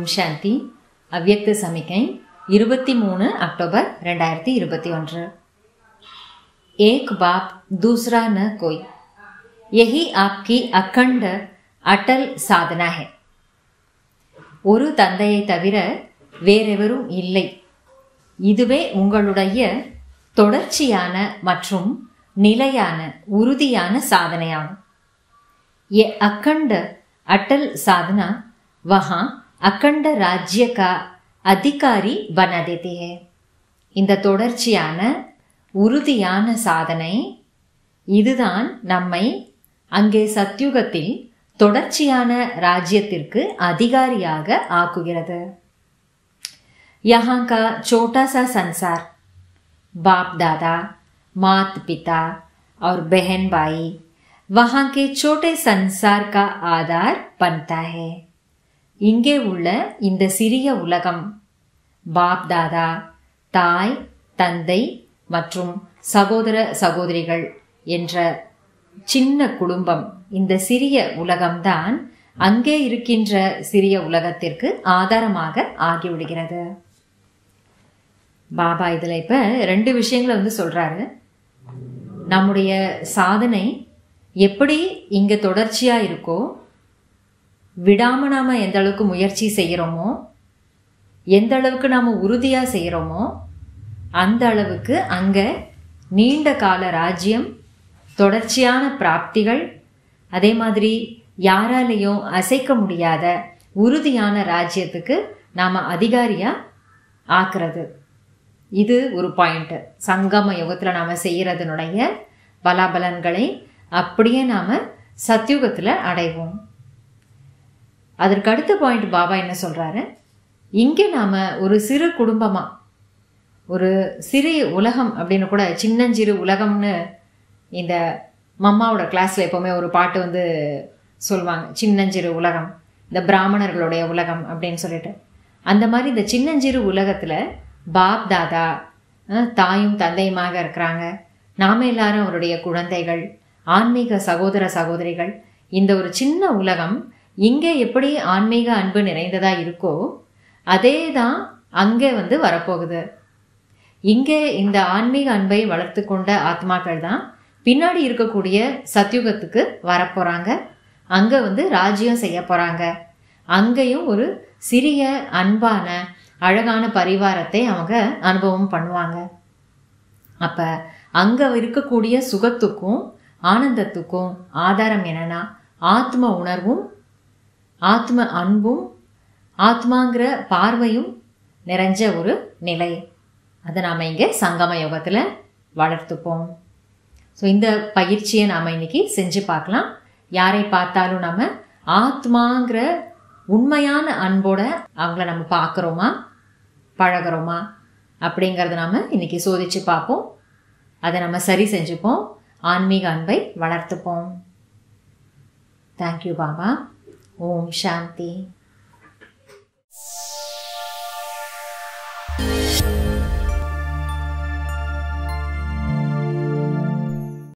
ஓம் சாந்தி அவ்யக்த சமிக்கை இருபத்தி மூணு அக்டோபர் ரெண்டாயிரத்தி இருபத்தி ஒன்று एक बाप दूसरा न कोई यही आपकी अखंड அட்டல் சாதனா है ஒரு தந்தையை தவிர வேறெவரும் இல்லை இதுவே உங்களுடைய தொடர்ச்சியான மற்றும் நிலையான உறுதியான சாதனையாகும் ये अखंड अटल साधना वहाँ अखंड राज्य का अधिकारी बना देती है இந்த தொடர்ச்சியான உறுதியான சாதனை இதுதான் நம்மை அங்கே சத்யுகத்தில் தொடர்ச்சியான ராஜ்யத்திற்கு அதிகாரியாக ஆக்குகிறது यहाँ का छोटा सा संसार बाप दादा मात पिता और बहन भाई वहाँ के छोटे संसार का आधार बनता है இங்கே உள்ள இந்த சிறிய உலகம் பாப் தாதா தாய் தந்தை மற்றும் சகோதர சகோதரிகள் என்ற சின்ன குடும்பம் இந்த சிறிய உலகம்தான் அங்கே இருக்கின்ற சிறிய உலகத்திற்கு ஆதாரமாக ஆகிவிடுகிறது பாபா இதில் இப்போ ரெண்டு விஷயங்களை வந்து சொல்கிறாரு நம்முடைய சாதனை எப்படி இங்கே தொடர்ச்சியாக இருக்கோ விடாமல் நாம் எந்த அளவுக்கு முயற்சி செய்கிறோமோ எந்த அளவுக்கு நாம் உறுதியாக செய்கிறோமோ அந்த அளவுக்கு அங்கே நீண்ட கால ராஜ்யம் தொடர்ச்சியான பிராப்திகள் அதே மாதிரி யாராலையும் அசைக்க முடியாத உறுதியான ராஜ்யத்துக்கு நாம் அதிகாரியாக ஆக்குறது இது ஒரு பாயிண்ட்டு சங்கம யுகத்தில் நாம் செய்கிறதுனுடைய பலாபலன்களை அப்படியே நாம் சத்யுகத்தில் அடைவோம் அதற்கு அடுத்த பாயிண்ட் பாபா என்ன சொல்கிறாரு இங்கே நாம் ஒரு சிறு குடும்பமாக ஒரு சிறிய உலகம் அப்படின்னு கூட சின்னஞ்சிறு உலகம்னு இந்த மம்மாவோட கிளாஸில் எப்போவுமே ஒரு பாட்டு வந்து சொல்லுவாங்க சின்னஞ்சிறு உலகம் இந்த பிராமணர்களுடைய உலகம் அப்படின்னு சொல்லிட்டு அந்த மாதிரி இந்த சின்னஞ்சிறு உலகத்தில் பாப் தாதா தாயும் தந்தையுமாக இருக்கிறாங்க நாம எல்லாரும் அவருடைய குழந்தைகள் ஆன்மீக சகோதர சகோதரிகள் இந்த ஒரு சின்ன உலகம் இங்கே எப்படி ஆன்மீக அன்பு நிறைந்ததா இருக்கோ அதே தான் அங்கே வந்து வரப்போகுது இங்கே இந்த ஆன்மீக அன்பை வளர்த்து கொண்ட ஆத்மாக்கள் தான் பின்னாடி இருக்கக்கூடிய சத்யுகத்துக்கு வரப்போகிறாங்க அங்கே வந்து ராஜ்யம் செய்ய போகிறாங்க அங்கேயும் ஒரு சிறிய அன்பான அழகான பரிவாரத்தை அவங்க அனுபவம் பண்ணுவாங்க அப்போ அங்கே இருக்கக்கூடிய சுகத்துக்கும் ஆனந்தத்துக்கும் ஆதாரம் என்னன்னா ஆத்ம உணர்வும் ஆத்ம அன்பும் ஆத்மாங்கிற பார்வையும் நிறைஞ்ச ஒரு நிலை அதை நாம் இங்கே சங்கம யோகத்தில் வளர்த்துப்போம் ஸோ இந்த பயிற்சியை நாம் இன்னைக்கு செஞ்சு பார்க்கலாம் யாரை பார்த்தாலும் நம்ம ஆத்மாங்கிற உண்மையான அன்போட அவங்கள நம்ம பார்க்குறோமா பழகிறோமா அப்படிங்கிறத நாம் இன்னைக்கு சோதித்து பார்ப்போம் அதை நம்ம சரி செஞ்சுப்போம் ஆன்மீக அன்பை வளர்த்துப்போம் தேங்க்யூ பாபா ஓம் சாந்தி